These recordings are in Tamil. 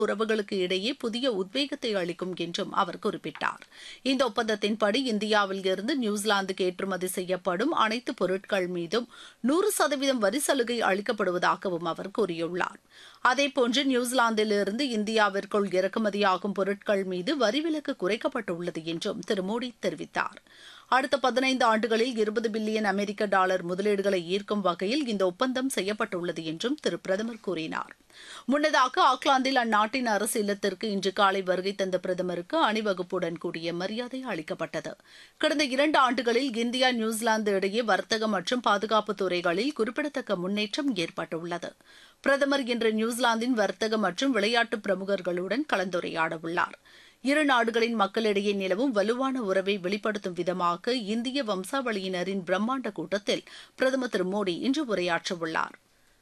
உறவுகளுக்கு இடையே புதிய உத்வேகத்தை அளிக்கும் என்றும் அவர் குறிப்பிட்டார் இந்த ஒப்பந்தத்தின்படி இந்தியாவில் இருந்து நியூசிலாந்துக்கு ஏற்றுமதி செய்யப்படும் அனைத்து பொருட்கள் மீதும் நூறு சதவீதம் வரி சலுகை அளிக்கப்படுவதாகவும் அவர் கூறியுள்ளார் அதேபோன்று நியூசிலாந்திலிருந்து இந்தியாவிற்குள் இறக்குமதியாகும் பொருட்கள் மீது வரி விலக்கு குறைக்கப்பட்டுள்ளது என்றும் திரு மோடி தெரிவித்தார் அடுத்த பதினைந்து ஆண்டுகளில் இருபது பில்லியன் அமெரிக்க டாலர் முதலீடுகளை ஈர்க்கும் வகையில் இந்த ஒப்பந்தம் செய்யப்பட்டுள்ளது என்றும் திரு பிரதமர் கூறினார் முன்னதாக ஆக்லாந்தில் அந்நாட்டின் அரசு இல்லத்திற்கு இன்று காலை வருகை தந்த பிரதமருக்கு அணிவகுப்புடன் கூடிய மரியாதை அளிக்கப்பட்டது கடந்த இரண்டு ஆண்டுகளில் இந்தியா நியூசிலாந்து இடையே வர்த்தகம் மற்றும் பாதுகாப்பு துறைகளில் குறிப்பிடத்தக்க முன்னேற்றம் ஏற்பட்டுள்ளது பிரதமர் இன்று நியூசிலாந்தின் வர்த்தக மற்றும் விளையாட்டு பிரமுகர்களுடன் கலந்துரையாட உள்ளார் இரு நாடுகளின் மக்களிடையே நிலவும் வலுவான உறவை வெளிப்படுத்தும் விதமாக இந்திய வம்சாவளியினரின் பிரம்மாண்ட கூட்டத்தில் பிரதமர் திரு மோடி இன்று உரையாற்றவுள்ளார்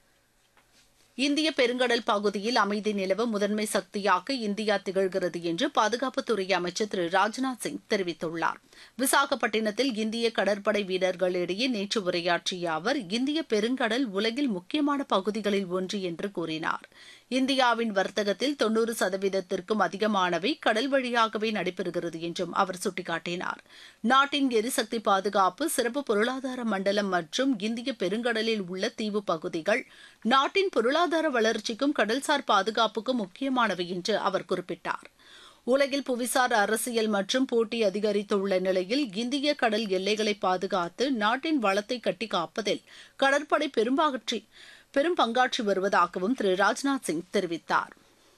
இந்திய பெருங்கடல் பகுதியில் அமைதி நிலவ முதன்மை சக்தியாக இந்தியா திகழ்கிறது என்று பாதுகாப்புத்துறை அமைச்சர் திரு ராஜ்நாத் சிங் தெரிவித்துள்ளார் விசாகப்பட்டினத்தில் இந்திய கடற்படை வீரர்களிடையே நேற்று உரையாற்றிய அவர் இந்திய பெருங்கடல் உலகில் முக்கியமான பகுதிகளில் ஒன்று என்று கூறினார் இந்தியாவின் வர்த்தகத்தில் தொன்னூறு சதவீதத்திற்கும் அதிகமானவை கடல் வழியாகவே நடைபெறுகிறது என்றும் அவர் சுட்டிக்காட்டினார் நாட்டின் எரிசக்தி பாதுகாப்பு சிறப்பு பொருளாதார மண்டலம் மற்றும் இந்திய பெருங்கடலில் உள்ள தீவு பகுதிகள் நாட்டின் பொருளாதார வளர்ச்சிக்கும் கடல்சார் பாதுகாப்புக்கும் முக்கியமானவை என்று அவர் குறிப்பிட்டார் உலகில் புவிசார் அரசியல் மற்றும் போட்டி அதிகரித்துள்ள நிலையில் இந்திய கடல் எல்லைகளை பாதுகாத்து நாட்டின் வளத்தை கட்டி காப்பதில் கடற்படை பெரும்பாற்றி பெரும் பங்காற்றி வருவதாகவும் திரு ராஜ்நாத் சிங் தெரிவித்தார்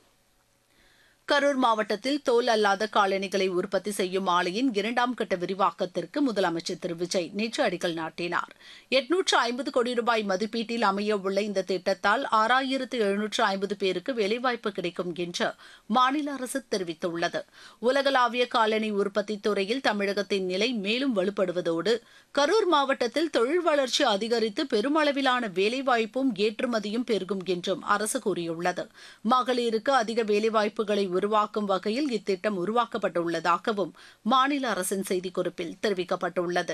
கரூர் மாவட்டத்தில் தோல் அல்லாத காலணிகளை உற்பத்தி செய்யும் ஆலையின் இரண்டாம் கட்ட விரிவாக்கத்திற்கு முதலமைச்சர் திரு விஜய் நேற்று அடிக்கல் நாட்டினார் எட்நூற்று ஐம்பது கோடி ரூபாய் மதிப்பீட்டில் அமைய உள்ள இந்த திட்டத்தால் ஆறாயிரத்து எழுநூற்று ஐம்பது பேருக்கு வேலைவாய்ப்பு கிடைக்கும் என்று மாநில அரசு தெரிவித்துள்ளது உலகளாவிய காலணி உற்பத்தி துறையில் தமிழகத்தின் நிலை மேலும் வலுப்படுவதோடு கரூர் மாவட்டத்தில் தொழில் வளர்ச்சி அதிகரித்து பெருமளவிலான வேலைவாய்ப்பும் ஏற்றுமதியும் பெருகும் என்றும் அரசு கூறியுள்ளது மகளிருக்கு அதிக வேலைவாய்ப்புகளை உருவாக்கும் வகையில் இத்திட்டம் உருவாக்கப்பட்டுள்ளதாகவும் மாநில அரசின் செய்திக்குறிப்பில் தெரிவிக்கப்பட்டுள்ளது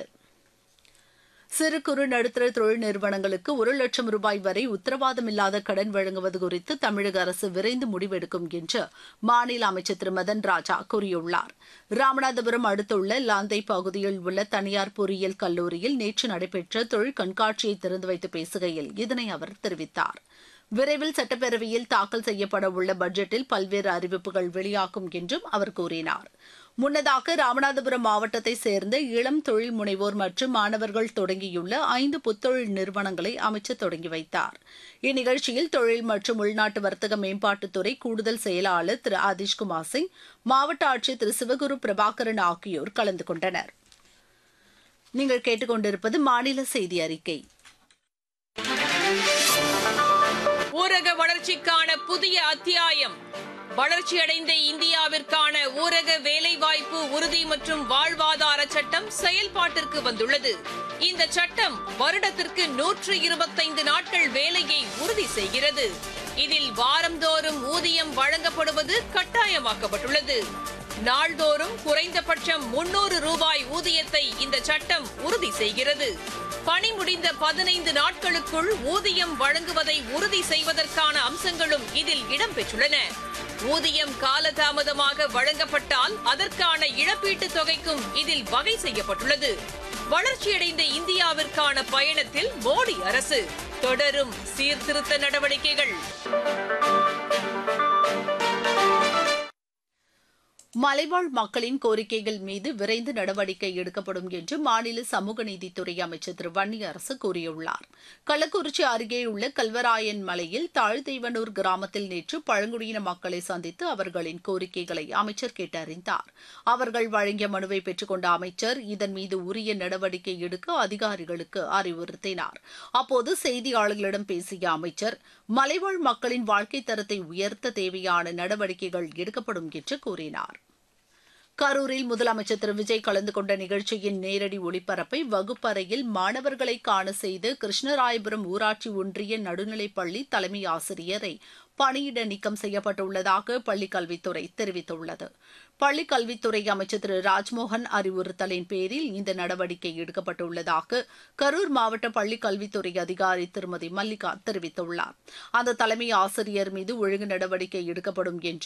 சிறு குறு நடுத்தர தொழில் நிறுவனங்களுக்கு ஒரு லட்சம் ரூபாய் வரை உத்தரவாதமில்லாத கடன் வழங்குவது குறித்து தமிழக அரசு விரைந்து முடிவெடுக்கும் என்று மாநில அமைச்சர் திரு மதன் ராஜா கூறியுள்ளார் ராமநாதபுரம் அடுத்துள்ள லாந்தை பகுதியில் உள்ள தனியார் பொறியியல் கல்லூரியில் நேற்று நடைபெற்ற தொழில் கண்காட்சியை திறந்து வைத்து பேசுகையில் இதனை அவர் தெரிவித்தார் விரைவில் சட்டப்பேரவையில் தாக்கல் செய்யப்பட உள்ள பட்ஜெட்டில் பல்வேறு அறிவிப்புகள் வெளியாகும் என்றும் அவர் கூறினார் முன்னதாக ராமநாதபுரம் மாவட்டத்தை சேர்ந்த இளம் தொழில் முனைவோர் மற்றும் மாணவர்கள் தொடங்கியுள்ள ஐந்து புத்தொழில் நிறுவனங்களை அமைச்சர் தொடங்கி வைத்தார் இந்நிகழ்ச்சியில் தொழில் மற்றும் உள்நாட்டு வர்த்தக மேம்பாட்டுத்துறை கூடுதல் செயலாளர் திரு ஆதிஷ்குமார் சிங் மாவட்ட ஆட்சியர் திரு சிவகுரு பிரபாகரன் ஆகியோர் கலந்து கொண்டனர் நீங்கள் கேட்டுக்கொண்டிருப்பது மாநில செய்தி அறிக்கை ஊரக வளர்ச்சிக்கான புதிய அத்தியாயம் வளர்ச்சியடைந்த இந்தியாவிற்கான ஊரக வேலைவாய்ப்பு உறுதி மற்றும் வாழ்வாதார சட்டம் செயல்பாட்டிற்கு வந்துள்ளது இந்த சட்டம் வருடத்திற்கு நூற்று இருபத்தைந்து நாட்கள் வேலையை உறுதி செய்கிறது இதில் வாரந்தோறும் ஊதியம் வழங்கப்படுவது கட்டாயமாக்கப்பட்டுள்ளது நாள்தோறும் குறைந்தபட்சம் முன்னூறு ரூபாய் ஊதியத்தை இந்த சட்டம் உறுதி செய்கிறது பணி முடிந்த பதினைந்து நாட்களுக்குள் ஊதியம் வழங்குவதை உறுதி செய்வதற்கான அம்சங்களும் இதில் இடம்பெற்றுள்ளன ஊதியம் காலதாமதமாக வழங்கப்பட்டால் அதற்கான இழப்பீட்டுத் தொகைக்கும் இதில் வகை செய்யப்பட்டுள்ளது வளர்ச்சியடைந்த இந்தியாவிற்கான பயணத்தில் மோடி அரசு தொடரும் சீர்திருத்த நடவடிக்கைகள் மலைவாழ் மக்களின் கோரிக்கைகள் மீது விரைந்து நடவடிக்கை எடுக்கப்படும் என்று மாநில சமூக நீதித்துறை அமைச்சர் திரு வன்னியரசு கூறியுள்ளார் கள்ளக்குறிச்சி அருகே உள்ள கல்வராயன் மலையில் தாழ்தெய்வனூர் கிராமத்தில் நேற்று பழங்குடியின மக்களை சந்தித்து அவர்களின் கோரிக்கைகளை அமைச்சர் கேட்டறிந்தார் அவர்கள் வழங்கிய மனுவை பெற்றுக்கொண்ட அமைச்சர் இதன் மீது உரிய நடவடிக்கை எடுக்க அதிகாரிகளுக்கு அறிவுறுத்தினார் அப்போது செய்தியாளர்களிடம் பேசிய அமைச்சர் மலைவாழ் மக்களின் வாழ்க்கை தரத்தை உயர்த்த தேவையான நடவடிக்கைகள் எடுக்கப்படும் என்று கூறினார் கரூரில் முதலமைச்சர் திரு விஜய் கலந்து கொண்ட நிகழ்ச்சியின் நேரடி ஒளிபரப்பை வகுப்பறையில் மாணவர்களை காண செய்து கிருஷ்ணராயபுரம் ஊராட்சி ஒன்றிய நடுநிலைப்பள்ளி தலைமை ஆசிரியரை பணியிட நீக்கம் செய்யப்பட்டுள்ளதாக பள்ளிக் கல்வித்துறை தெரிவித்துள்ளது பள்ளிக் கல்வித்துறை அமைச்சர் திரு ராஜ்மோகன் அறிவுறுத்தலின் பேரில் இந்த நடவடிக்கை எடுக்கப்பட்டுள்ளதாக கரூர் மாவட்ட பள்ளிக் கல்வித்துறை அதிகாரி திருமதி மல்லிகா தெரிவித்துள்ளார் அந்த தலைமை ஆசிரியர் மீது ஒழுங்கு நடவடிக்கை எடுக்கப்படும் என்று